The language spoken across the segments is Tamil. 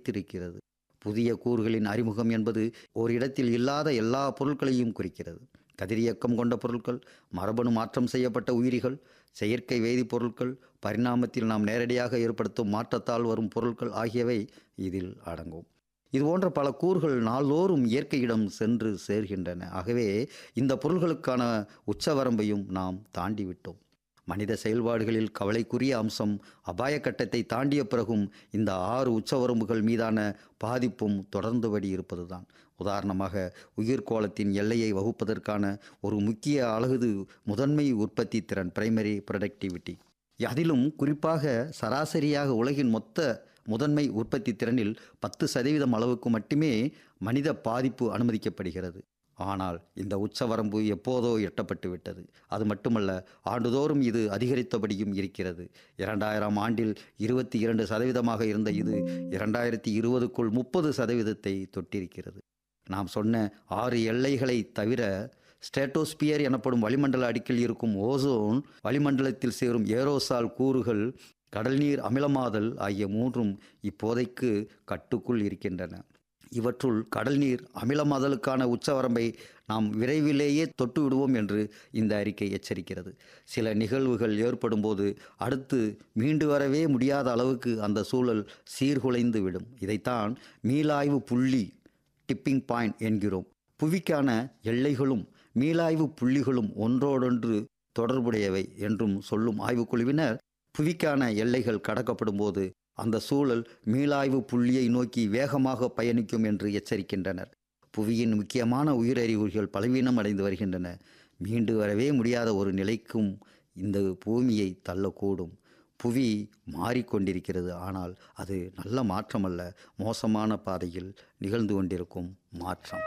வைத்திருக்கிறது புதிய கூறுகளின் அறிமுகம் என்பது ஓரிடத்தில் இல்லாத எல்லா பொருட்களையும் குறிக்கிறது கதிரியக்கம் கொண்ட பொருட்கள் மரபணு மாற்றம் செய்யப்பட்ட உயிரிகள் செயற்கை வேதிப்பொருட்கள் பரிணாமத்தில் நாம் நேரடியாக ஏற்படுத்தும் மாற்றத்தால் வரும் பொருட்கள் ஆகியவை இதில் அடங்கும் இது போன்ற பல கூறுகள் நாள்தோறும் இயற்கையிடம் சென்று சேர்கின்றன ஆகவே இந்த பொருள்களுக்கான உச்சவரம்பையும் நாம் தாண்டிவிட்டோம் மனித செயல்பாடுகளில் கவலைக்குரிய அம்சம் அபாய கட்டத்தை தாண்டிய பிறகும் இந்த ஆறு உச்சவரம்புகள் மீதான பாதிப்பும் தொடர்ந்தபடி இருப்பதுதான் உதாரணமாக உயிர்கோளத்தின் எல்லையை வகுப்பதற்கான ஒரு முக்கிய அலகுது முதன்மை உற்பத்தி திறன் பிரைமரி ப்ரொடக்டிவிட்டி அதிலும் குறிப்பாக சராசரியாக உலகின் மொத்த முதன்மை உற்பத்தி திறனில் பத்து சதவீதம் அளவுக்கு மட்டுமே மனித பாதிப்பு அனுமதிக்கப்படுகிறது ஆனால் இந்த உச்சவரம்பு எப்போதோ எட்டப்பட்டு விட்டது அது மட்டுமல்ல ஆண்டுதோறும் இது அதிகரித்தபடியும் இருக்கிறது இரண்டாயிரம் ஆண்டில் இருபத்தி இரண்டு சதவீதமாக இருந்த இது இரண்டாயிரத்தி இருபதுக்குள் முப்பது சதவீதத்தை தொட்டிருக்கிறது நாம் சொன்ன ஆறு எல்லைகளை தவிர ஸ்டேட்டோஸ்பியர் எனப்படும் வளிமண்டல அடுக்கில் இருக்கும் ஓசோன் வளிமண்டலத்தில் சேரும் ஏரோசால் கூறுகள் கடல்நீர் அமிலமாதல் ஆகிய மூன்றும் இப்போதைக்கு கட்டுக்குள் இருக்கின்றன இவற்றுள் கடல் நீர் அமிலமாதலுக்கான உச்சவரம்பை நாம் விரைவிலேயே தொட்டு விடுவோம் என்று இந்த அறிக்கை எச்சரிக்கிறது சில நிகழ்வுகள் ஏற்படும் போது அடுத்து மீண்டு வரவே முடியாத அளவுக்கு அந்த சூழல் சீர்குலைந்து விடும் இதைத்தான் மீளாய்வு புள்ளி டிப்பிங் பாயிண்ட் என்கிறோம் புவிக்கான எல்லைகளும் மீளாய்வு புள்ளிகளும் ஒன்றோடொன்று தொடர்புடையவை என்றும் சொல்லும் ஆய்வுக்குழுவினர் புவிக்கான எல்லைகள் கடக்கப்படும் போது அந்த சூழல் மீளாய்வு புள்ளியை நோக்கி வேகமாக பயணிக்கும் என்று எச்சரிக்கின்றனர் புவியின் முக்கியமான உயிரறிகுறிகள் பலவீனம் அடைந்து வருகின்றன மீண்டு வரவே முடியாத ஒரு நிலைக்கும் இந்த பூமியை தள்ளக்கூடும் புவி மாறிக்கொண்டிருக்கிறது ஆனால் அது நல்ல மாற்றமல்ல மோசமான பாதையில் நிகழ்ந்து கொண்டிருக்கும் மாற்றம்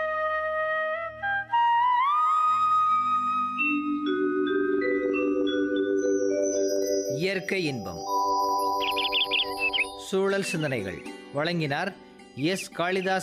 இயற்கை இன்பம் சூழல் சிந்தனைகள் வழங்கினார் எஸ் காளிதாஸ்